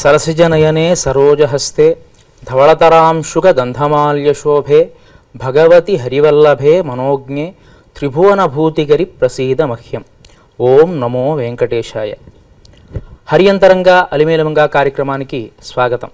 సరసిజనయనే సరోజహస్తే ధవళతరాంశుకగంధమాల్యశోభే భగవతి హరివల్లభే మనోజ్ఞే త్రిభువనభూతిగరి ప్రసీద మహ్యం ఓం నమో వెంకటేశాయ హరియంతరంగా అలిమేలమంగా కార్యక్రమానికి స్వాగతం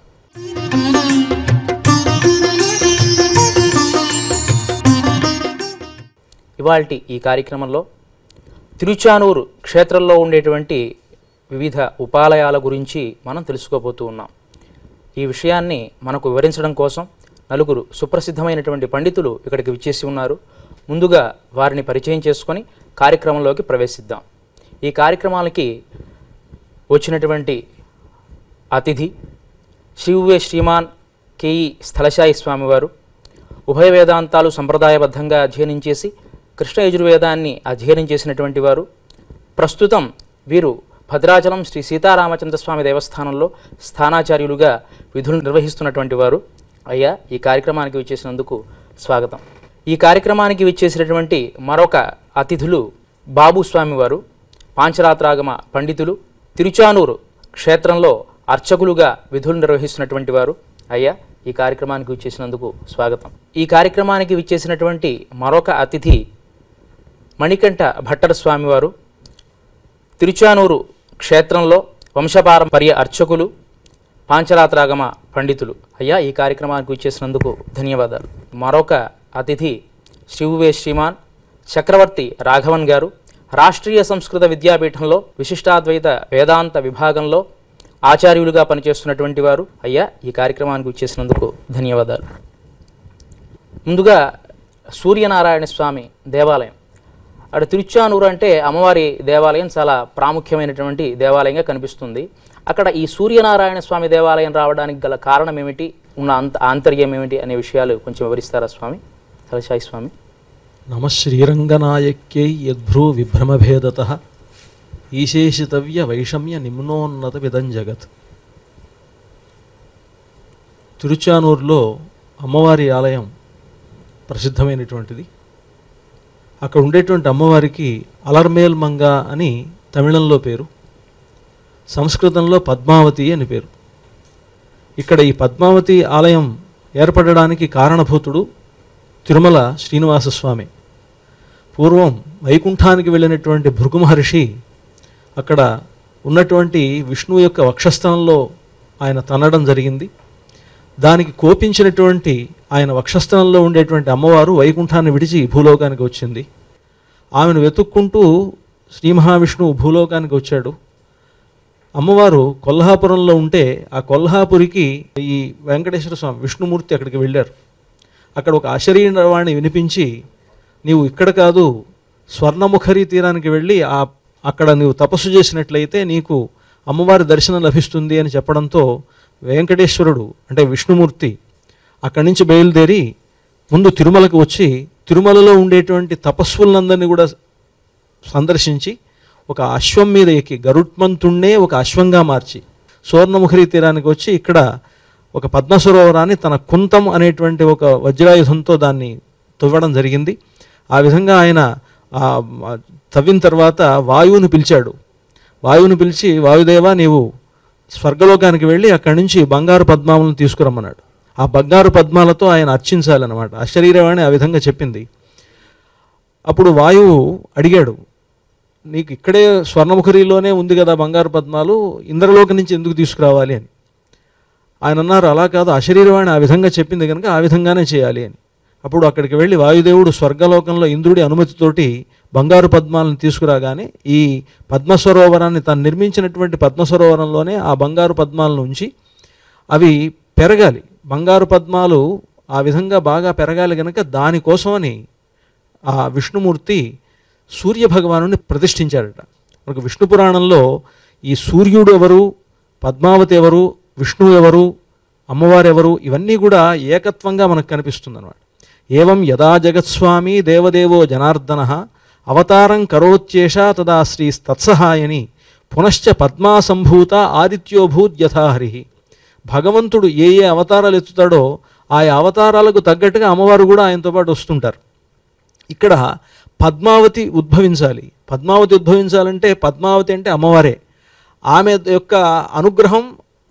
ఇవాల్టి ఈ కార్యక్రమంలో తిరుచానూరు క్షేత్రంలో ఉండేటువంటి వివిధ ఉపాలయాల గురించి మనం తెలుసుకోబోతూ ఉన్నాం ఈ విషయాన్ని మనకు వివరించడం కోసం నలుగురు సుప్రసిద్ధమైనటువంటి పండితులు ఇక్కడికి విచ్చేసి ఉన్నారు ముందుగా వారిని పరిచయం చేసుకొని కార్యక్రమంలోకి ప్రవేశిద్దాం ఈ కార్యక్రమాలకి వచ్చినటువంటి అతిథి శివువే శ్రీమాన్ కేఈ స్థలశాయి స్వామివారు ఉభయ వేదాంతాలు సంప్రదాయబద్ధంగా అధ్యయనం చేసి కృష్ణ యజుర్వేదాన్ని అధ్యయనం చేసినటువంటి వారు ప్రస్తుతం వీరు భద్రాచలం శ్రీ సీతారామచంద్ర స్వామి దేవస్థానంలో స్థానాచార్యులుగా విధులు నిర్వహిస్తున్నటువంటి వారు అయ్యా ఈ కార్యక్రమానికి విచ్చేసినందుకు స్వాగతం ఈ కార్యక్రమానికి విచ్చేసినటువంటి మరొక అతిథులు బాబు స్వామివారు పాంచరాత్రాగమ పండితులు తిరుచానూరు క్షేత్రంలో అర్చకులుగా విధులు నిర్వహిస్తున్నటువంటి వారు అయ్యా ఈ కార్యక్రమానికి విచ్చేసినందుకు స్వాగతం ఈ కార్యక్రమానికి విచ్చేసినటువంటి మరొక అతిథి మణికంఠ భట్టర్ స్వామివారు తిరుచానూరు క్షేత్రంలో వంశపారంపర్య అర్చకులు పాంచరాత్రాగమ పండితులు అయ్యా ఈ కార్యక్రమానికి విచ్చేసినందుకు ధన్యవాదాలు మరొక అతిథి శివువే శ్రీమాన్ చక్రవర్తి రాఘవన్ గారు రాష్ట్రీయ సంస్కృత విద్యాపీఠంలో విశిష్టాద్వైత వేదాంత విభాగంలో ఆచార్యులుగా పనిచేస్తున్నటువంటి వారు అయ్యా ఈ కార్యక్రమానికి విచ్చేసినందుకు ధన్యవాదాలు ముందుగా సూర్యనారాయణ స్వామి దేవాలయం అక్కడ తిరుచానూరు అంటే అమ్మవారి దేవాలయం చాలా ప్రాముఖ్యమైనటువంటి దేవాలయంగా కనిపిస్తుంది అక్కడ ఈ సూర్యనారాయణ స్వామి దేవాలయం రావడానికి గల కారణం ఏమిటి ఉన్న అంత ఆంతర్యం ఏమిటి అనే విషయాలు కొంచెం వివరిస్తారా స్వామి తలసాయి స్వామి నమ శ్రీరంగనాయక్యై యద్భ్రూ విభ్రమభేదత ఈశేషితవ్య వైషమ్య నిమ్నోన్నత విధం జగత్ తిరుచానూరులో అమ్మవారి ఆలయం ప్రసిద్ధమైనటువంటిది అక్కడ ఉండేటువంటి అమ్మవారికి అలర్మేల్ మంగ అని తమిళంలో పేరు సంస్కృతంలో పద్మావతి అని పేరు ఇక్కడ ఈ పద్మావతి ఆలయం ఏర్పడడానికి కారణభూతుడు తిరుమల శ్రీనివాసస్వామి పూర్వం వైకుంఠానికి వెళ్ళినటువంటి భృగు మహర్షి అక్కడ ఉన్నటువంటి విష్ణువు యొక్క వక్షస్థలంలో ఆయన తన్నడం జరిగింది దానికి కోపించినటువంటి ఆయన వక్షస్థలంలో ఉండేటువంటి అమ్మవారు వైకుంఠాన్ని విడిచి భూలోకానికి వచ్చింది ఆమెను వెతుక్కుంటూ శ్రీ మహావిష్ణువు భూలోకానికి వచ్చాడు అమ్మవారు కొల్హాపురంలో ఉంటే ఆ కొల్హాపురికి ఈ వెంకటేశ్వర స్వామి విష్ణుమూర్తి అక్కడికి వెళ్ళారు అక్కడ ఒక అశరీరవాణి వినిపించి నీవు ఇక్కడ కాదు స్వర్ణముఖరి తీరానికి వెళ్ళి ఆ అక్కడ నీవు తపస్సు చేసినట్లయితే నీకు అమ్మవారి దర్శనం లభిస్తుంది అని చెప్పడంతో వెంకటేశ్వరుడు అంటే విష్ణుమూర్తి అక్కడి నుంచి బయలుదేరి ముందు తిరుమలకు వచ్చి తిరుమలలో ఉండేటువంటి తపస్సులందరినీ కూడా సందర్శించి ఒక అశ్వం మీద ఎక్కి గరుత్మంతుణ్ణే ఒక అశ్వంగా మార్చి సువర్ణముఖరి తీరానికి వచ్చి ఇక్కడ ఒక పద్మసరోవరాన్ని తన కుంతం అనేటువంటి ఒక వజ్రాయుధంతో దాన్ని తువ్వడం జరిగింది ఆ విధంగా ఆయన ఆ, ఆ, తవ్విన తర్వాత వాయువుని పిలిచాడు వాయువుని పిలిచి వాయుదేవా నీవు స్వర్గలోకానికి వెళ్ళి అక్కడి నుంచి బంగారు పద్మాలను తీసుకురమ్మన్నాడు ఆ బంగారు పద్మాలతో ఆయన అర్చించాలన్నమాట ఆ శరీరవాణి ఆ విధంగా చెప్పింది అప్పుడు వాయువు అడిగాడు నీకు ఇక్కడే స్వర్ణముఖరిలోనే ఉంది కదా బంగారు పద్మాలు ఇంద్రలోక నుంచి ఎందుకు తీసుకురావాలి అని ఆయన అన్నారు అలా కాదు అశరీరవాణి ఆ విధంగా చెప్పింది కనుక ఆ విధంగానే చేయాలి అని అప్పుడు అక్కడికి వెళ్ళి వాయుదేవుడు స్వర్గలోకంలో ఇంద్రుడి అనుమతితోటి బంగారు పద్మాలను తీసుకురాగానే ఈ పద్మసరోవరాన్ని తను నిర్మించినటువంటి పద్మసరోవరంలోనే ఆ బంగారు పద్మాలను ఉంచి అవి పెరగాలి బంగారు పద్మాలు ఆ విధంగా బాగా పెరగాలి కనుక దానికోసమని ఆ విష్ణుమూర్తి సూర్య భగవాను ప్రతిష్ఠించాడట మనకు విష్ణు పురాణంలో ఈ సూర్యుడు ఎవరు పద్మావతి ఎవరు విష్ణువు ఎవరు అమ్మవారు ఎవరు ఇవన్నీ కూడా ఏకత్వంగా మనకు కనిపిస్తుంది అనమాట ఏవం యదా జగత్స్వామి దేవదేవో జనార్దన అవతారం కరోత్యేష తదా శ్రీ తత్సహాయని పునశ్చ పద్మా సంభూత ఆదిత్యోభూత్ యథాహరి భగవంతుడు ఏ ఏ అవతారాలు ఎత్తుతాడో ఆయా అవతారాలకు తగ్గట్టుగా అమ్మవారు కూడా ఆయనతో పాటు వస్తుంటారు ఇక్కడ పద్మావతి ఉద్భవించాలి పద్మావతి ఉద్భవించాలంటే పద్మావతి అంటే అమ్మవారే ఆమె యొక్క అనుగ్రహం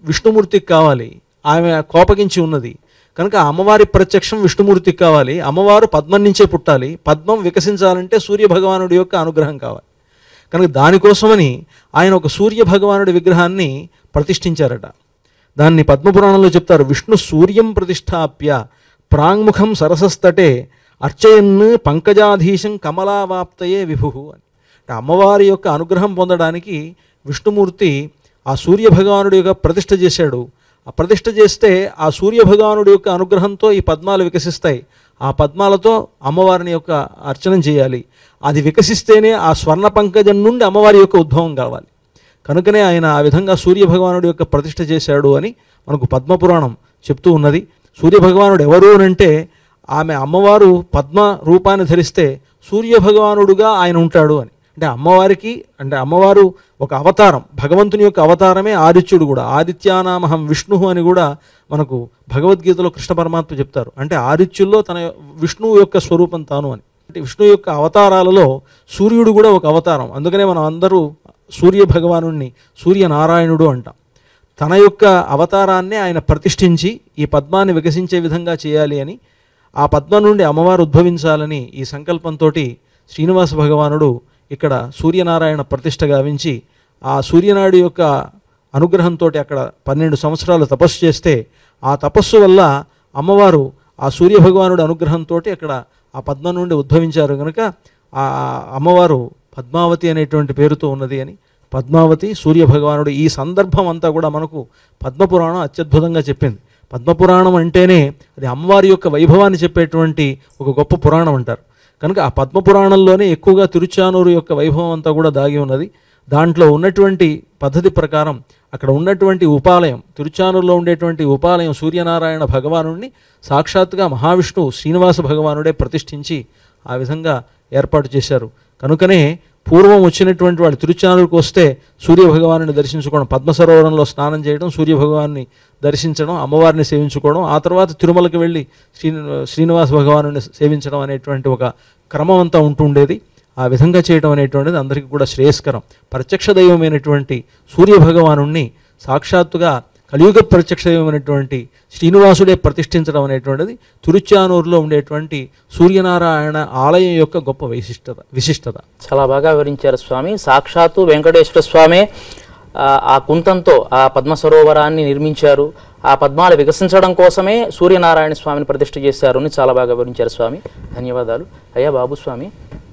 విష్ణుమూర్తికి కావాలి ఆమె కోపగించి ఉన్నది కనుక ఆ అమ్మవారి ప్రత్యక్షం విష్ణుమూర్తికి కావాలి అమ్మవారు పద్మం నుంచే పుట్టాలి పద్మం వికసించాలంటే సూర్య భగవానుడి యొక్క అనుగ్రహం కావాలి కనుక దానికోసమని ఆయన ఒక సూర్య భగవానుడి విగ్రహాన్ని ప్రతిష్ఠించారట దాన్ని పద్మపురాణంలో చెప్తారు విష్ణు సూర్యం ప్రతిష్టాప్య ప్రాంగ్ముఖం సరసస్తటే అర్చయన్ పంకజాధీశం కమలావాప్తయే విభు అని అంటే అమ్మవారి యొక్క అనుగ్రహం పొందడానికి విష్ణుమూర్తి ఆ సూర్య భగవానుడి యొక్క ప్రతిష్ఠ చేశాడు ఆ ప్రతిష్ఠ చేస్తే ఆ సూర్య భగవానుడి యొక్క అనుగ్రహంతో ఈ పద్మాలు వికసిస్తాయి ఆ పద్మాలతో అమ్మవారిని యొక్క అర్చన చేయాలి అది వికసిస్తేనే ఆ స్వర్ణ పంకజం నుండి అమ్మవారి యొక్క ఉద్భవం కావాలి కనుకనే ఆయన ఆ విధంగా సూర్య భగవానుడి యొక్క ప్రతిష్ఠ చేశాడు అని మనకు పద్మపురాణం చెప్తూ ఉన్నది సూర్య భగవానుడు ఎవరు అని అంటే ఆమె అమ్మవారు పద్మ రూపాన్ని ధరిస్తే సూర్య భగవానుడుగా ఆయన ఉంటాడు అని అంటే అమ్మవారికి అంటే అమ్మవారు ఒక అవతారం భగవంతుని యొక్క అవతారమే ఆదిత్యుడు కూడా ఆదిత్యానామహం విష్ణు అని కూడా మనకు భగవద్గీతలో కృష్ణ పరమాత్మ చెప్తారు అంటే ఆదిత్యుల్లో తన విష్ణువు యొక్క స్వరూపం తాను అని అంటే విష్ణు యొక్క అవతారాలలో సూర్యుడు కూడా ఒక అవతారం అందుకనే మనం అందరూ సూర్య భగవానుణ్ణి సూర్యనారాయణుడు అంటాం తన యొక్క అవతారాన్నే ఆయన ప్రతిష్ఠించి ఈ పద్మాన్ని వికసించే విధంగా చేయాలి అని ఆ పద్మ నుండి అమ్మవారు ఉద్భవించాలని ఈ సంకల్పంతో శ్రీనివాస భగవానుడు ఇక్కడ సూర్యనారాయణ ప్రతిష్ఠ గావించి ఆ సూర్యనాయుడు యొక్క అనుగ్రహంతో అక్కడ పన్నెండు సంవత్సరాలు తపస్సు చేస్తే ఆ తపస్సు వల్ల అమ్మవారు ఆ సూర్య భగవానుడి అనుగ్రహంతో అక్కడ ఆ పద్మ నుండి ఉద్భవించారు కనుక ఆ అమ్మవారు పద్మావతి అనేటువంటి పేరుతో ఉన్నది అని పద్మావతి సూర్య భగవానుడు ఈ సందర్భం అంతా కూడా మనకు పద్మపురాణం అత్యద్భుతంగా చెప్పింది పద్మపురాణం అంటేనే అది అమ్మవారి యొక్క వైభవాన్ని చెప్పేటువంటి ఒక గొప్ప పురాణం అంటారు కనుక ఆ పద్మపురాణంలోనే ఎక్కువగా తిరుచానూరు యొక్క వైభవం అంతా కూడా దాగి ఉన్నది దాంట్లో ఉన్నటువంటి పద్ధతి ప్రకారం అక్కడ ఉన్నటువంటి ఉపాలయం తిరుచానూరులో ఉండేటువంటి ఉపాలయం సూర్యనారాయణ భగవానుడిని సాక్షాత్తుగా మహావిష్ణువు శ్రీనివాస భగవానుడే ప్రతిష్ఠించి ఆ విధంగా ఏర్పాటు చేశారు కనుకనే పూర్వం వచ్చినటువంటి వాళ్ళు తిరుచానూరుకు వస్తే సూర్య భగవాను దర్శించుకోవడం పద్మ సరోవరంలో స్నానం చేయడం సూర్య భగవాన్ని దర్శించడం అమ్మవారిని సేవించుకోవడం ఆ తర్వాత తిరుమలకి వెళ్ళి శ్రీ శ్రీనివాస భగవాను సేవించడం అనేటువంటి ఒక క్రమం అంతా ఉంటుండేది ఆ విధంగా చేయడం అనేటువంటిది అందరికీ కూడా శ్రేయస్కరం ప్రత్యక్ష దైవమైనటువంటి సూర్య భగవానుణ్ణి సాక్షాత్తుగా కలియుగ ప్రత్యక్ష దైవమైనటువంటి శ్రీనివాసుడే ప్రతిష్ఠించడం అనేటువంటిది తిరుచానూరులో ఉండేటువంటి సూర్యనారాయణ ఆలయం యొక్క గొప్ప విశిష్టత విశిష్టత చాలా బాగా వివరించారు స్వామి సాక్షాత్తు వెంకటేశ్వర స్వామి ఆ, ఆ కుంతంతో ఆ పద్మ సరోవరాన్ని నిర్మించారు ఆ పద్మాలు వికసించడం కోసమే సూర్యనారాయణ స్వామిని ప్రతిష్ఠ చేశారు అని చాలా బాగా వివరించారు స్వామి ధన్యవాదాలు అయ్యా బాబు స్వామి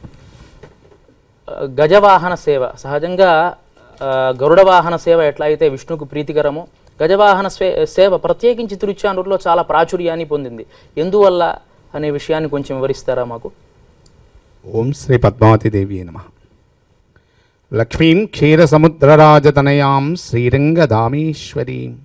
ఆ, గజవాహన సేవ సహజంగా ఆ, గరుడ వాహన సేవ ఎట్లా అయితే విష్ణుకు ప్రీతికరమో గజవాహన స్వే సేవ ప్రత్యేకించి తిరుచానూరులో చాలా ప్రాచుర్యాన్ని పొందింది ఎందువల్ల అనే విషయాన్ని కొంచెం వివరిస్తారా మాకు ఓం శ్రీ పద్మావతి దేవి నమ లక్ష్మీం క్షీరసముద్రరాజతనయాం శ్రీరంగదామేశ్వరీం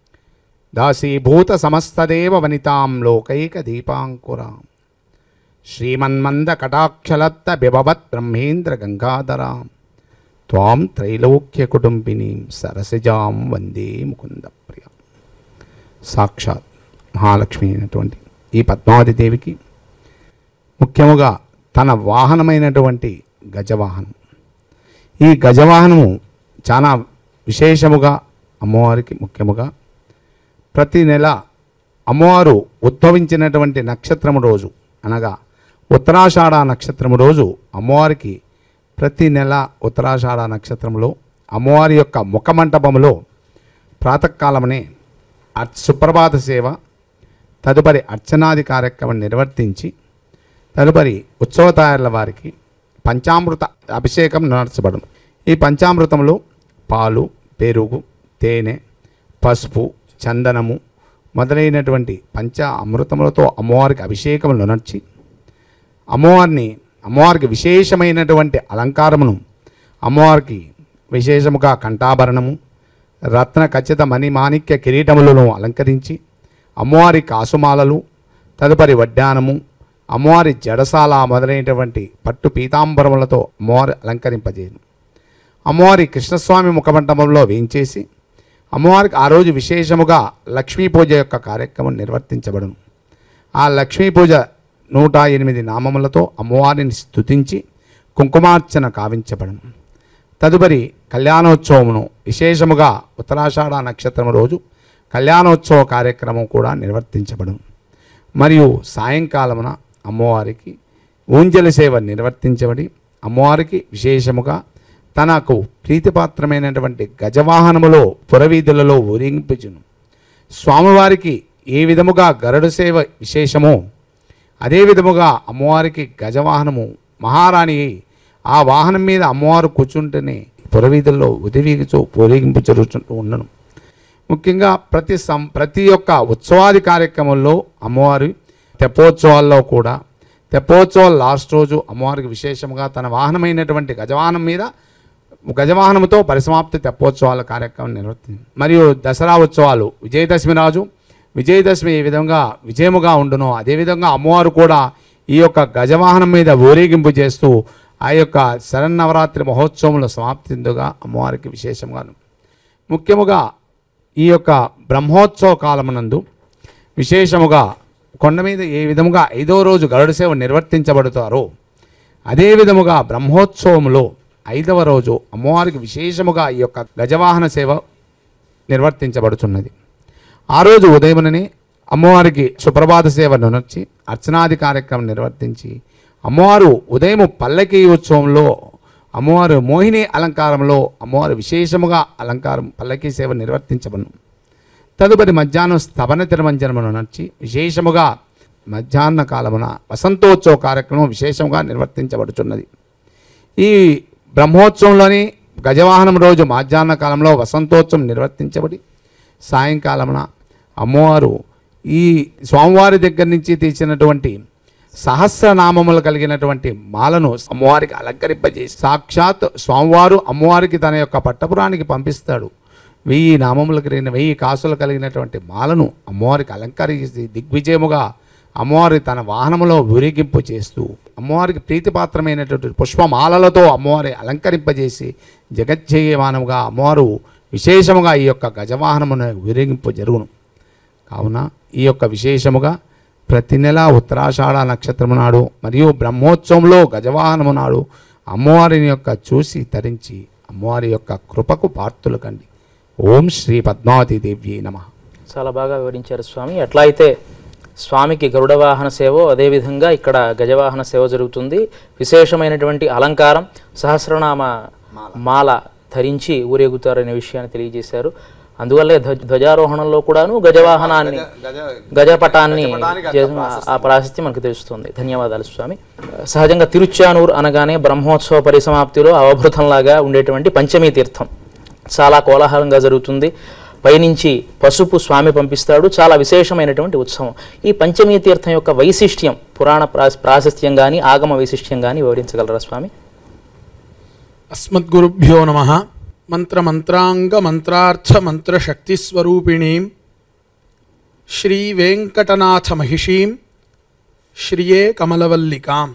దాసీభూత సమస్తదేవ వనితాం లోకైక దీపాంకురాం శ్రీమన్మంద కటాక్షలత్త బిభవత్ బ్రహ్మేంద్ర గంగాధరాం త్వాం త్రైలోక్య కుటుంబినీం సరసిజాం వందే ముకుంద ప్రియం సాక్షాత్ మహాలక్ష్మి అయినటువంటి ఈ పద్మావతి దేవికి ముఖ్యముగా తన వాహనమైనటువంటి గజవాహనం ఈ గజవాహనము చాలా విశేషముగా అమ్మవారికి ముఖ్యముగా ప్రతి నెల అమ్మవారు ఉద్భవించినటువంటి నక్షత్రము రోజు అనగా ఉత్తరాషాఢ నక్షత్రము రోజు అమ్మవారికి ప్రతి నెల ఉత్తరాషాఢ నక్షత్రంలో అమ్మవారి యొక్క ముఖమంటపములో ప్రాతకాలమనే అర్ సుప్రభాత సేవ తదుపరి అర్చనాది కార్యక్రమం నిర్వర్తించి తదుపరి ఉత్సవతారుల వారికి పంచామృత అభిషేకం నడచబడును ఈ పంచామృతంలో పాలు పెరుగు తేనె పసుపు చందనము మొదలైనటువంటి పంచ అమృతములతో అమ్మవారికి అభిషేకములు నర్చి అమ్మవారిని అమ్మవారికి విశేషమైనటువంటి అలంకారమును అమ్మవారికి విశేషముగా కంఠాభరణము రత్న ఖచ్చిత మణి మాణిక్య కిరీటములను అలంకరించి అమ్మవారి కాసుమాలలు తదుపరి వడ్డానము అమ్మవారి జడసాల మొదలైనటువంటి పట్టు పీతాంబరములతో అమ్మవారి అలంకరింపజేయను అమ్మవారి కృష్ణస్వామి ముఖమండపంలో వేయించేసి అమ్మవారికి ఆ రోజు విశేషముగా లక్ష్మీ పూజ యొక్క కార్యక్రమం నిర్వర్తించబడును ఆ లక్ష్మీ పూజ నూట ఎనిమిది నామములతో అమ్మవారిని స్తుతించి కుంకుమార్చన కావించబడును తదుపరి కళ్యాణోత్సవమును విశేషముగా ఉత్తరాషాఢ నక్షత్రం రోజు కళ్యాణోత్సవ కార్యక్రమం కూడా నిర్వర్తించబడును మరియు సాయంకాలమున అమ్మవారికి ఊంజల సేవ నిర్వర్తించబడి అమ్మవారికి విశేషముగా తనకు ప్రీతిపాత్రమైనటువంటి గజవాహనములో పురవీధులలో ఊరేగింపుచును స్వామివారికి ఏ విధముగా గరుడ సేవ విశేషమో అదే విధముగా అమ్మవారికి గజవాహనము మహారాణి అయి ఆ వాహనం మీద అమ్మవారు కూర్చుంటేనే పురవీధుల్లో ఉదవిగుచూ ఊరేగింపు జరుగుతూ ఉండను ముఖ్యంగా ప్రతి సం ప్రతి ఒక్క ఉత్సవాది కార్యక్రమంలో అమ్మవారి తెప్పోత్సవాల్లో కూడా తెప్పోత్సవాల లాస్ట్ రోజు అమ్మవారికి విశేషంగా తన వాహనమైనటువంటి గజవాహనం మీద గజవాహనంతో పరిసమాప్తి తెప్పోత్సవాల కార్యక్రమం నిర్వర్తింది మరియు దసరా ఉత్సవాలు విజయదశమి రాజు విజయదశమి ఏ విధంగా విజయముగా ఉండునో అదేవిధంగా అమ్మవారు కూడా ఈ యొక్క గజవాహనం మీద ఊరేగింపు చేస్తూ ఆ యొక్క శరన్నవరాత్రి మహోత్సవంలో సమాప్తిందుగా అమ్మవారికి విశేషంగాను ముఖ్యముగా ఈ యొక్క బ్రహ్మోత్సవ కాలమునందు విశేషముగా కొండ మీద ఏ విధముగా ఐదో రోజు గరుడ సేవ నిర్వర్తించబడతారో అదే విధముగా బ్రహ్మోత్సవంలో ఐదవ రోజు అమ్మవారికి విశేషముగా ఈ యొక్క గజవాహన సేవ నిర్వర్తించబడుచున్నది ఆ రోజు ఉదయముననే అమ్మవారికి సుప్రభాత సేవ నునర్చి అర్చనాది కార్యక్రమం నిర్వర్తించి అమ్మవారు ఉదయం పల్లకి ఉత్సవంలో అమ్మవారు మోహిని అలంకారంలో అమ్మవారు విశేషముగా అలంకారం పల్లకి సేవ నిర్వర్తించబడును తదుపరి మధ్యాహ్నం స్తవన తిరుమంజనమును నడిచి విశేషముగా మధ్యాహ్న కాలమున వసంతోత్సవ కార్యక్రమం విశేషంగా నిర్వర్తించబడుచున్నది ఈ బ్రహ్మోత్సవంలోని గజవాహనం రోజు మధ్యాహ్న కాలంలో వసంతోత్సవం నిర్వర్తించబడి సాయంకాలమున అమ్మవారు ఈ స్వామివారి దగ్గర నుంచి తీసినటువంటి సహస్రనామములు కలిగినటువంటి మాలను అమ్మవారికి అలంకరింపజేసి సాక్షాత్ స్వామివారు అమ్మవారికి తన యొక్క పట్టపురానికి పంపిస్తాడు వెయ్యి నామములు కలిగిన వెయ్యి కాసులు కలిగినటువంటి మాలను అమ్మవారికి అలంకరించి దిగ్విజయముగా అమ్మవారి తన వాహనములో ఊరేగింపు చేస్తూ అమ్మవారికి ప్రీతిపాత్రమైనటువంటి పుష్పమాలలతో అమ్మవారి అలంకరింపజేసి జగజ్జయమానముగా అమ్మవారు విశేషముగా ఈ యొక్క గజవాహనమును ఊరేగింపు జరుగును కావున ఈ యొక్క విశేషముగా ప్రతి నెల ఉత్తరాషాఢ నక్షత్రము నాడు మరియు బ్రహ్మోత్సవంలో గజవాహనము నాడు అమ్మవారిని యొక్క చూసి తరించి అమ్మవారి యొక్క కృపకు పార్తులు కండి ఓం శ్రీ పద్మావతి దేవ్యే నమ చాలా బాగా వివరించారు స్వామి ఎట్లా అయితే స్వామికి గరుడ వాహన సేవ అదేవిధంగా ఇక్కడ గజవాహన సేవ జరుగుతుంది విశేషమైనటువంటి అలంకారం సహస్రనామ మాల ధరించి ఊరేగుతారనే విషయాన్ని తెలియజేశారు అందువల్లే ధ్వజ ధ్వజారోహణంలో కూడాను గజవాహనాన్ని గజపటాన్ని చేసిన ఆ ప్రాశస్త్యం మనకు తెలుస్తుంది ధన్యవాదాలు స్వామి సహజంగా తిరుచానూరు అనగానే బ్రహ్మోత్సవ పరిసమాప్తిలో అవభృతంలాగా ఉండేటువంటి పంచమీ తీర్థం చాలా కోలాహలంగా జరుగుతుంది పైనుంచి పసుపు స్వామి పంపిస్తాడు చాలా విశేషమైనటువంటి ఉత్సవం ఈ పంచమీ తీర్థం యొక్క వైశిష్ట్యం పురాణ ప్రాశ- ప్రాశస్త్యం కానీ ఆగమ వైశిష్ట్యం కానీ వివరించగలరా స్వామి అస్మద్గురుభ్యో నమ మంత్రమంత్రాంగ మంత్రార్థ మంత్రశక్తిస్వరూపిణీం శ్రీ వెంకటనాథ మహిషీం శ్రియే కమలవల్లికాం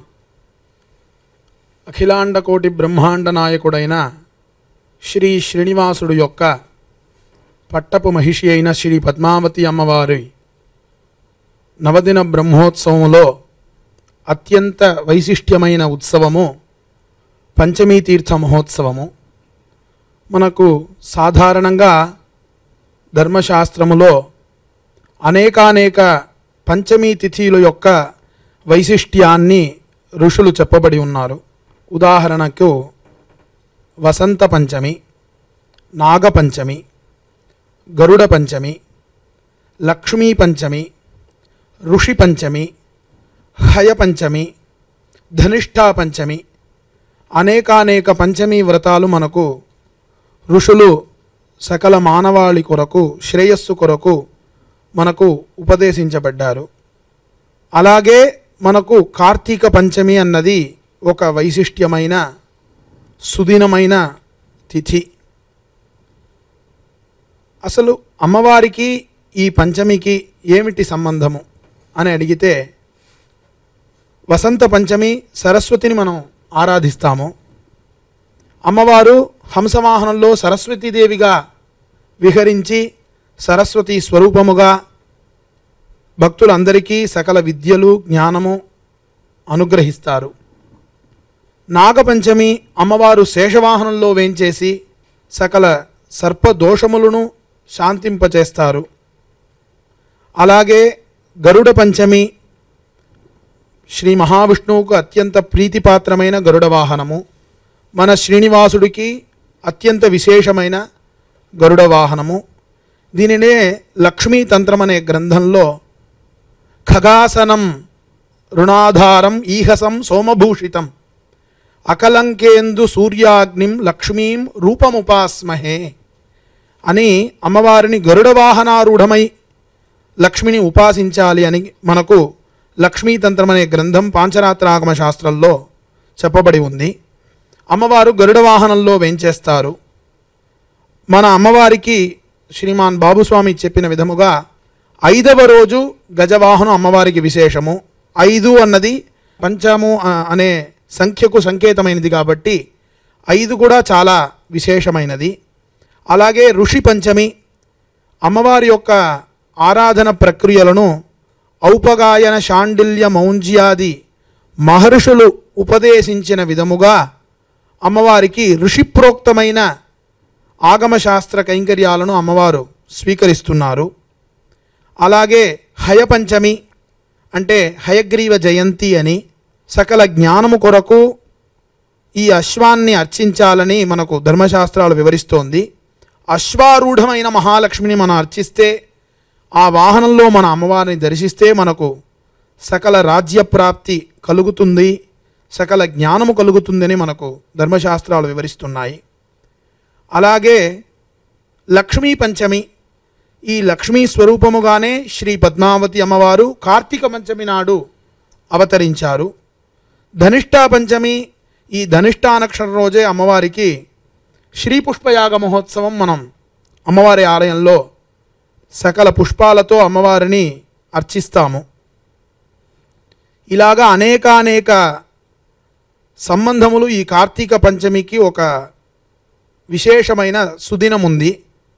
అఖిలాండకోటి బ్రహ్మాండ నాయకుడైన శ్రీ శ్రీనివాసుడు యొక్క పట్టపు మహిషి అయిన శ్రీ పద్మావతి అమ్మవారి నవదిన బ్రహ్మోత్సవంలో అత్యంత వైశిష్ట్యమైన ఉత్సవము పంచమీ తీర్థ మహోత్సవము మనకు సాధారణంగా ధర్మశాస్త్రములో అనేకానేక పంచమీ తిథిల యొక్క వైశిష్ట్యాన్ని ఋషులు చెప్పబడి ఉన్నారు ఉదాహరణకు వసంత పంచమి నాగపంచమి గరుడ పంచమి లక్ష్మీ పంచమి ఋషి పంచమి హయ పంచమి ధనిష్ఠా పంచమి అనేకానేక పంచమీ వ్రతాలు మనకు ఋషులు సకల మానవాళి కొరకు శ్రేయస్సు కొరకు మనకు ఉపదేశించబడ్డారు అలాగే మనకు కార్తీక పంచమి అన్నది ఒక వైశిష్ట్యమైన సుదినమైన తిథి అసలు అమ్మవారికి ఈ పంచమికి ఏమిటి సంబంధము అని అడిగితే వసంత పంచమి సరస్వతిని మనం ఆరాధిస్తాము అమ్మవారు హంసవాహనంలో సరస్వతీదేవిగా విహరించి సరస్వతి స్వరూపముగా భక్తులందరికీ సకల విద్యలు జ్ఞానము అనుగ్రహిస్తారు నాగపంచమి అమ్మవారు శేషవాహనంలో వేంచేసి సకల సర్ప దోషములను శాంతింపచేస్తారు అలాగే గరుడ పంచమి శ్రీ మహావిష్ణువుకు అత్యంత ప్రీతిపాత్రమైన గరుడ వాహనము మన శ్రీనివాసుడికి అత్యంత విశేషమైన గరుడ వాహనము దీనినే లక్ష్మీ తంత్రం అనే గ్రంథంలో ఖగాసనం రుణాధారం ఈహసం సోమభూషితం అకలంకేందు సూర్యాగ్నిం లక్ష్మీం రూపముపాస్మహే అని అమ్మవారిని గరుడ వాహనారూఢమై లక్ష్మిని ఉపాసించాలి అని మనకు లక్ష్మీతంత్రం అనే గ్రంథం పాంచరాత్రాగమ శాస్త్రంలో చెప్పబడి ఉంది అమ్మవారు గరుడ వాహనంలో వేంచేస్తారు మన అమ్మవారికి శ్రీమాన్ బాబుస్వామి చెప్పిన విధముగా ఐదవ రోజు గజవాహనం అమ్మవారికి విశేషము ఐదు అన్నది పంచము ఆ, అనే సంఖ్యకు సంకేతమైనది కాబట్టి ఐదు కూడా చాలా విశేషమైనది అలాగే ఋషి పంచమి అమ్మవారి యొక్క ఆరాధన ప్రక్రియలను ఔపగాయన శాండిల్య మౌంజ్యాది మహర్షులు ఉపదేశించిన విధముగా అమ్మవారికి ఋషిప్రోక్తమైన ఆగమశాస్త్ర కైంకర్యాలను అమ్మవారు స్వీకరిస్తున్నారు అలాగే హయపంచమి అంటే హయగ్రీవ జయంతి అని సకల జ్ఞానము కొరకు ఈ అశ్వాన్ని అర్చించాలని మనకు ధర్మశాస్త్రాలు వివరిస్తోంది అశ్వారూఢమైన మహాలక్ష్మిని మనం అర్చిస్తే ఆ వాహనంలో మన అమ్మవారిని దర్శిస్తే మనకు సకల రాజ్యప్రాప్తి కలుగుతుంది సకల జ్ఞానము కలుగుతుందని మనకు ధర్మశాస్త్రాలు వివరిస్తున్నాయి అలాగే లక్ష్మీ పంచమి ఈ లక్ష్మీ స్వరూపముగానే శ్రీ పద్మావతి అమ్మవారు కార్తీక పంచమి నాడు అవతరించారు ధనిష్టా పంచమి ఈ ధనిష్టా నక్షత్రం రోజే అమ్మవారికి శ్రీ పుష్పయాగ మహోత్సవం మనం అమ్మవారి ఆలయంలో సకల పుష్పాలతో అమ్మవారిని అర్చిస్తాము ఇలాగా అనేకానేక సంబంధములు ఈ కార్తీక పంచమికి ఒక విశేషమైన సుదినం ఉంది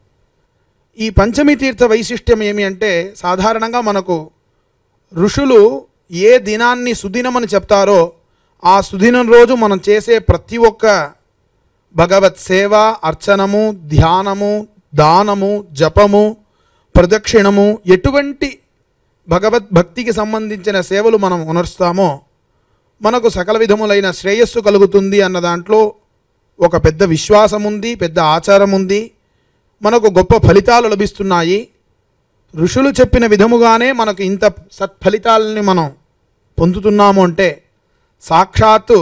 ఈ పంచమి తీర్థ వైశిష్ట్యం ఏమి అంటే సాధారణంగా మనకు ఋషులు ఏ దినాన్ని సుదినమని చెప్తారో ఆ సుదినం రోజు మనం చేసే ప్రతి ఒక్క భగవత్ సేవ అర్చనము ధ్యానము దానము జపము ప్రదక్షిణము ఎటువంటి భగవద్భక్తికి సంబంధించిన సేవలు మనం ఉనరుస్తామో మనకు సకల విధములైన శ్రేయస్సు కలుగుతుంది అన్న దాంట్లో ఒక పెద్ద విశ్వాసం ఉంది పెద్ద ఆచారం ఉంది మనకు గొప్ప ఫలితాలు లభిస్తున్నాయి ఋషులు చెప్పిన విధముగానే మనకు ఇంత సత్ఫలితాలని మనం పొందుతున్నాము అంటే సాక్షాత్తు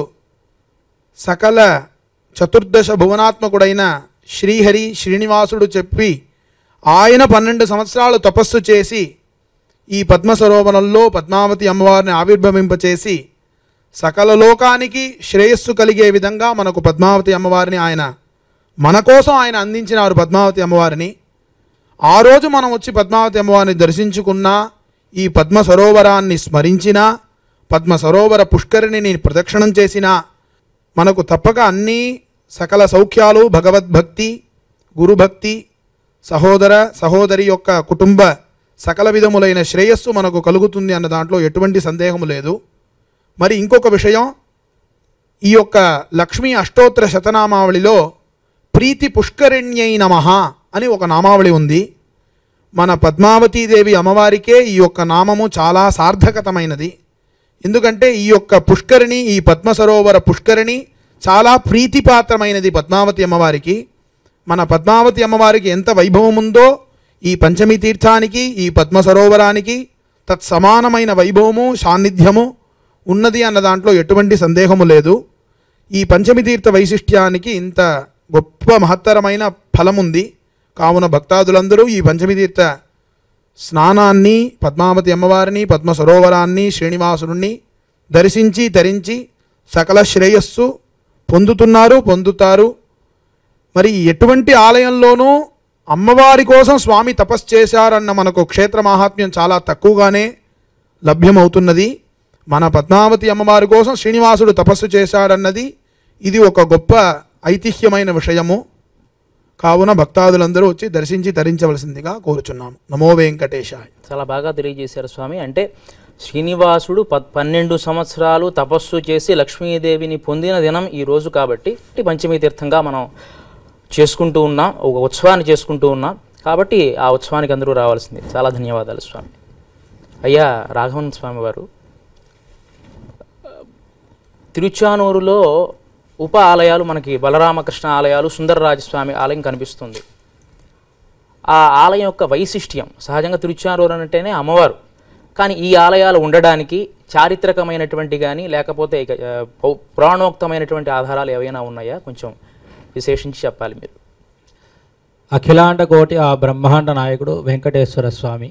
సకల చతుర్దశ భువనాత్మకుడైన శ్రీహరి శ్రీనివాసుడు చెప్పి ఆయన పన్నెండు సంవత్సరాలు తపస్సు చేసి ఈ పద్మ సరోవరంలో పద్మావతి అమ్మవారిని ఆవిర్భవింపచేసి సకల లోకానికి శ్రేయస్సు కలిగే విధంగా మనకు పద్మావతి అమ్మవారిని ఆయన మన కోసం ఆయన అందించినారు పద్మావతి అమ్మవారిని ఆ రోజు మనం వచ్చి పద్మావతి అమ్మవారిని దర్శించుకున్నా ఈ పద్మ సరోవరాన్ని స్మరించినా పద్మ సరోవర పుష్కరిణిని ప్రదక్షిణం చేసినా మనకు తప్పక అన్ని సకల సౌఖ్యాలు భగవద్భక్తి గురుభక్తి సహోదర సహోదరి యొక్క కుటుంబ సకల విధములైన శ్రేయస్సు మనకు కలుగుతుంది అన్న దాంట్లో ఎటువంటి సందేహము లేదు మరి ఇంకొక విషయం ఈ యొక్క లక్ష్మీ అష్టోత్తర శతనామావళిలో ప్రీతి పుష్కరిణ్యై నమః అని ఒక నామావళి ఉంది మన పద్మావతీదేవి అమ్మవారికే ఈ యొక్క నామము చాలా సార్థకతమైనది ఎందుకంటే ఈ యొక్క పుష్కరిణి ఈ పద్మ సరోవర పుష్కరిణి చాలా ప్రీతిపాత్రమైనది పద్మావతి అమ్మవారికి మన పద్మావతి అమ్మవారికి ఎంత వైభవం ఉందో ఈ పంచమి తీర్థానికి ఈ పద్మ సరోవరానికి తత్సమానమైన వైభవము సాన్నిధ్యము ఉన్నది అన్న దాంట్లో ఎటువంటి సందేహము లేదు ఈ పంచమి తీర్థ వైశిష్ట్యానికి ఇంత గొప్ప మహత్తరమైన ఫలం ఉంది కావున భక్తాదులందరూ ఈ పంచమి తీర్థ స్నానాన్ని పద్మావతి అమ్మవారిని పద్మ సరోవరాన్ని శ్రీనివాసుని దర్శించి ధరించి సకల శ్రేయస్సు పొందుతున్నారు పొందుతారు మరి ఎటువంటి ఆలయంలోనూ అమ్మవారి కోసం స్వామి తపస్సు చేశారన్న మనకు క్షేత్ర మాహాత్మ్యం చాలా తక్కువగానే లభ్యమవుతున్నది మన పద్మావతి అమ్మవారి కోసం శ్రీనివాసుడు తపస్సు చేశాడన్నది ఇది ఒక గొప్ప ఐతిహ్యమైన విషయము కావున భక్తాదులందరూ వచ్చి దర్శించి తరించవలసిందిగా కోరుచున్నాము నమో వెంకటేశాయ చాలా బాగా తెలియజేశారు స్వామి అంటే శ్రీనివాసుడు ప పన్నెండు సంవత్సరాలు తపస్సు చేసి లక్ష్మీదేవిని పొందిన దినం ఈ రోజు కాబట్టి ఈ పంచమి తీర్థంగా మనం చేసుకుంటూ ఉన్నాం ఒక ఉత్సవాన్ని చేసుకుంటూ ఉన్నాం కాబట్టి ఆ ఉత్సవానికి అందరూ రావాల్సింది చాలా ధన్యవాదాలు స్వామి అయ్యా రాఘవన్ స్వామి వారు తిరుచానూరులో ఉప ఆలయాలు మనకి బలరామకృష్ణ ఆలయాలు సుందరరాజస్వామి ఆలయం కనిపిస్తుంది ఆ ఆలయం యొక్క వైశిష్ట్యం సహజంగా తిరుచానూరు అంటేనే అమ్మవారు కానీ ఈ ఆలయాలు ఉండడానికి చారిత్రకమైనటువంటి కానీ లేకపోతే ఇక ఆ, పౌ- పురాణోక్తమైనటువంటి ఆధారాలు ఏవైనా ఉన్నాయా కొంచెం విశేషించి చెప్పాలి మీరు అఖిలాండ కోటి ఆ బ్రహ్మాండ నాయకుడు వెంకటేశ్వర స్వామి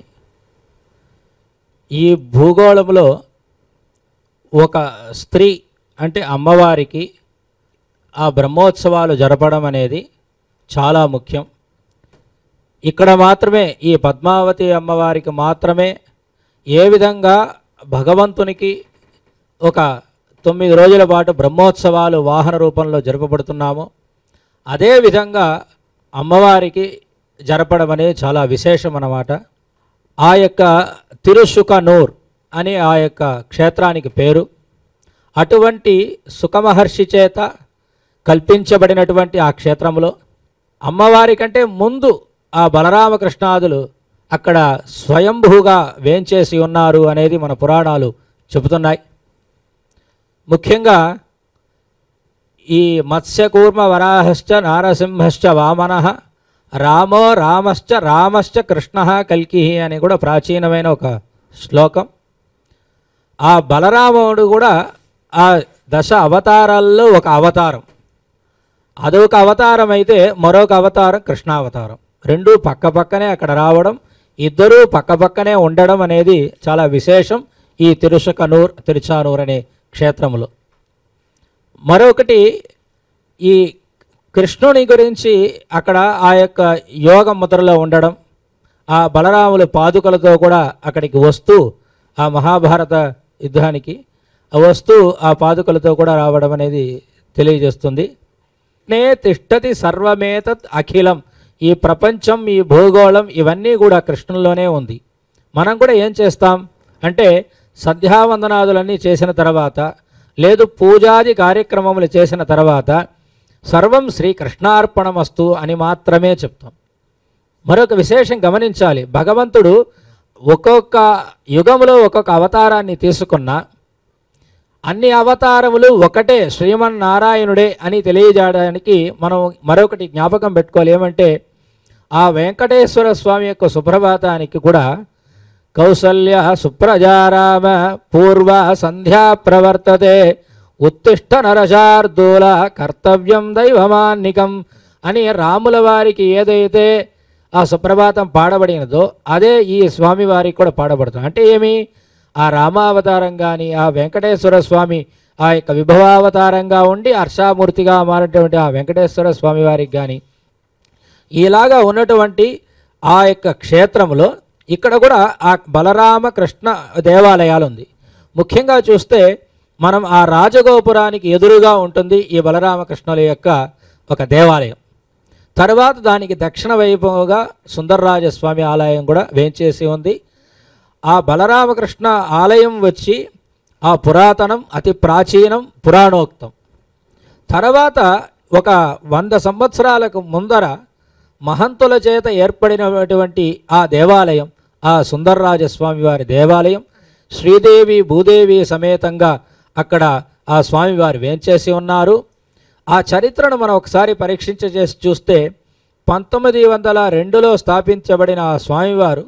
ఈ భూగోళంలో ఒక స్త్రీ అంటే అమ్మవారికి ఆ బ్రహ్మోత్సవాలు జరపడం అనేది చాలా ముఖ్యం ఇక్కడ మాత్రమే ఈ పద్మావతి అమ్మవారికి మాత్రమే ఏ విధంగా భగవంతునికి ఒక తొమ్మిది రోజుల పాటు బ్రహ్మోత్సవాలు వాహన రూపంలో జరపబడుతున్నామో అదేవిధంగా అమ్మవారికి జరపడం అనేది చాలా విశేషం అన్నమాట ఆ యొక్క తిరుసుకనూర్ అని ఆ యొక్క క్షేత్రానికి పేరు అటువంటి సుఖమహర్షి చేత కల్పించబడినటువంటి ఆ క్షేత్రంలో అమ్మవారి కంటే ముందు ఆ బలరామకృష్ణాదులు అక్కడ స్వయంభూగా వేంచేసి ఉన్నారు అనేది మన పురాణాలు చెబుతున్నాయి ముఖ్యంగా ఈ మత్స్యకూర్మ వరాహశ్చ నారసింహశ్చ వామన రామో రామశ్చ రామశ్చ కృష్ణ కల్కి అని కూడా ప్రాచీనమైన ఒక శ్లోకం ఆ బలరాముడు కూడా ఆ దశ అవతారాల్లో ఒక అవతారం అదొక అవతారం అయితే మరొక అవతారం కృష్ణావతారం రెండూ పక్క పక్కనే అక్కడ రావడం ఇద్దరూ పక్క పక్కనే ఉండడం అనేది చాలా విశేషం ఈ తిరుషకనూర్ తిరుచానూర్ అనే క్షేత్రంలో మరొకటి ఈ కృష్ణుని గురించి అక్కడ ఆ యొక్క యోగ ముద్రలో ఉండడం ఆ బలరాముల పాదుకలతో కూడా అక్కడికి వస్తూ ఆ మహాభారత యుద్ధానికి ఆ వస్తూ ఆ పాదుకలతో కూడా రావడం అనేది తెలియజేస్తుంది నే తిష్టతి సర్వమేతత్ అఖిలం ఈ ప్రపంచం ఈ భూగోళం ఇవన్నీ కూడా కృష్ణుల్లోనే ఉంది మనం కూడా ఏం చేస్తాం అంటే సంధ్యావందనాదులన్నీ చేసిన తర్వాత లేదు పూజాది కార్యక్రమములు చేసిన తర్వాత సర్వం శ్రీకృష్ణార్పణమస్తు అని మాత్రమే చెప్తాం మరొక విశేషం గమనించాలి భగవంతుడు ఒక్కొక్క యుగములో ఒక్కొక్క అవతారాన్ని తీసుకున్నా అన్ని అవతారములు ఒకటే శ్రీమన్నారాయణుడే అని తెలియజేయడానికి మనం మరొకటి జ్ఞాపకం పెట్టుకోవాలి ఏమంటే ఆ వెంకటేశ్వర స్వామి యొక్క సుప్రభాతానికి కూడా కౌసల్య సుప్రజారామ పూర్వ సంధ్యా ప్రవర్తతే ఉత్తిష్ట నరశార్దూల కర్తవ్యం దైవమాన్నికం అని రాముల వారికి ఏదైతే ఆ సుప్రభాతం పాడబడినదో అదే ఈ స్వామి వారికి కూడా పాడబడుతుంది అంటే ఏమి ఆ రామావతారం కానీ ఆ వెంకటేశ్వర స్వామి ఆ యొక్క విభవావతారంగా ఉండి హర్షామూర్తిగా మారినటువంటి ఆ వెంకటేశ్వర స్వామి వారికి కానీ ఇలాగా ఉన్నటువంటి ఆ యొక్క క్షేత్రంలో ఇక్కడ కూడా ఆ బలరామ కృష్ణ దేవాలయాలు ఉంది ముఖ్యంగా చూస్తే మనం ఆ రాజగోపురానికి ఎదురుగా ఉంటుంది ఈ బలరామకృష్ణుల యొక్క ఒక దేవాలయం తర్వాత దానికి దక్షిణ వైపుగా సుందరరాజస్వామి ఆలయం కూడా వేంచేసి ఉంది ఆ బలరామకృష్ణ ఆలయం వచ్చి ఆ పురాతనం అతి ప్రాచీనం పురాణోక్తం తర్వాత ఒక వంద సంవత్సరాలకు ముందర మహంతుల చేత ఏర్పడినటువంటి ఆ దేవాలయం ఆ సుందరరాజస్వామి వారి దేవాలయం శ్రీదేవి భూదేవి సమేతంగా అక్కడ ఆ స్వామివారు వేంచేసి ఉన్నారు ఆ చరిత్రను మనం ఒకసారి పరీక్షించ చేసి చూస్తే పంతొమ్మిది వందల రెండులో స్థాపించబడిన ఆ స్వామివారు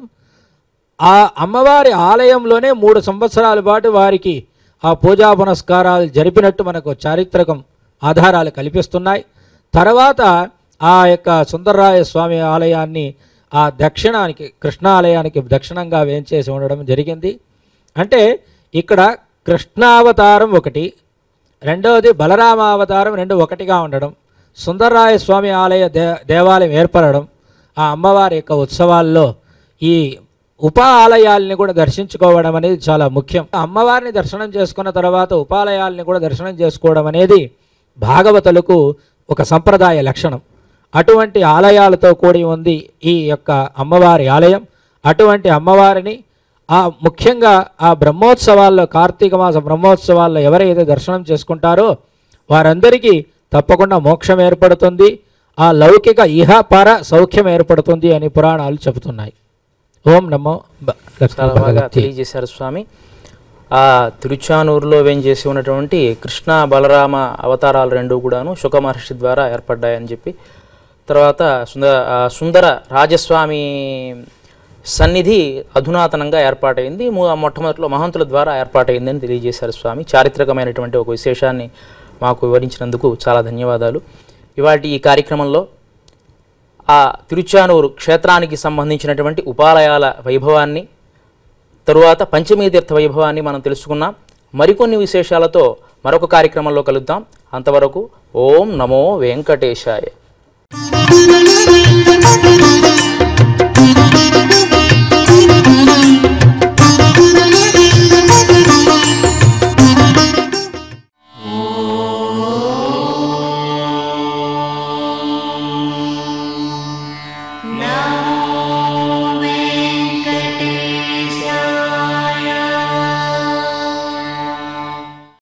ఆ అమ్మవారి ఆలయంలోనే మూడు సంవత్సరాల పాటు వారికి ఆ పూజా పునస్కారాలు జరిపినట్టు మనకు చారిత్రకం ఆధారాలు కల్పిస్తున్నాయి తర్వాత ఆ యొక్క సుందరరాయ స్వామి ఆలయాన్ని ఆ దక్షిణానికి కృష్ణ ఆలయానికి దక్షిణంగా వేంచేసి ఉండడం జరిగింది అంటే ఇక్కడ కృష్ణావతారం ఒకటి రెండవది బలరామావతారం రెండు ఒకటిగా ఉండడం సుందరరాయ స్వామి ఆలయ దే దేవాలయం ఏర్పడడం ఆ అమ్మవారి యొక్క ఉత్సవాల్లో ఈ ఉప ఆలయాల్ని కూడా దర్శించుకోవడం అనేది చాలా ముఖ్యం అమ్మవారిని దర్శనం చేసుకున్న తర్వాత ఉపాలయాల్ని కూడా దర్శనం చేసుకోవడం అనేది భాగవతులకు ఒక సంప్రదాయ లక్షణం అటువంటి ఆలయాలతో కూడి ఉంది ఈ యొక్క అమ్మవారి ఆలయం అటువంటి అమ్మవారిని ఆ ముఖ్యంగా ఆ బ్రహ్మోత్సవాల్లో కార్తీక మాస బ్రహ్మోత్సవాల్లో ఎవరైతే దర్శనం చేసుకుంటారో వారందరికీ తప్పకుండా మోక్షం ఏర్పడుతుంది ఆ లౌకిక ఇహ పర సౌఖ్యం ఏర్పడుతుంది అని పురాణాలు చెబుతున్నాయి ఓం నమో భ- లక్ష్మీ చాలా బాగా భగవతి తెలియజేశారు స్వామి ఆ తిరుచానూరులో వేంచేసి ఉన్నటువంటి కృష్ణ బలరామ అవతారాలు రెండు కూడాను శుక మహర్షి ద్వారా ఏర్పడ్డాయని చెప్పి తర్వాత సుందర ఆ సుందర రాజస్వామి సన్నిధి అధునాతనంగా ఏర్పాటైంది ము- మొట్టమొదటిలో మహంతుల ద్వారా ఏర్పాటైందని తెలియజేశారు స్వామి చారిత్రకమైనటువంటి ఒక విశేషాన్ని మాకు వివరించినందుకు చాలా ధన్యవాదాలు ఇవాటి ఈ కార్యక్రమంలో ఆ తిరుచానూరు క్షేత్రానికి సంబంధించినటువంటి ఉపాలయాల వైభవాన్ని తరువాత పంచమీ తీర్థ వైభవాన్ని మనం తెలుసుకున్నాం మరికొన్ని విశేషాలతో మరొక కార్యక్రమంలో కలుద్దాం అంతవరకు ఓం నమో వెంకటేశాయ Thank you.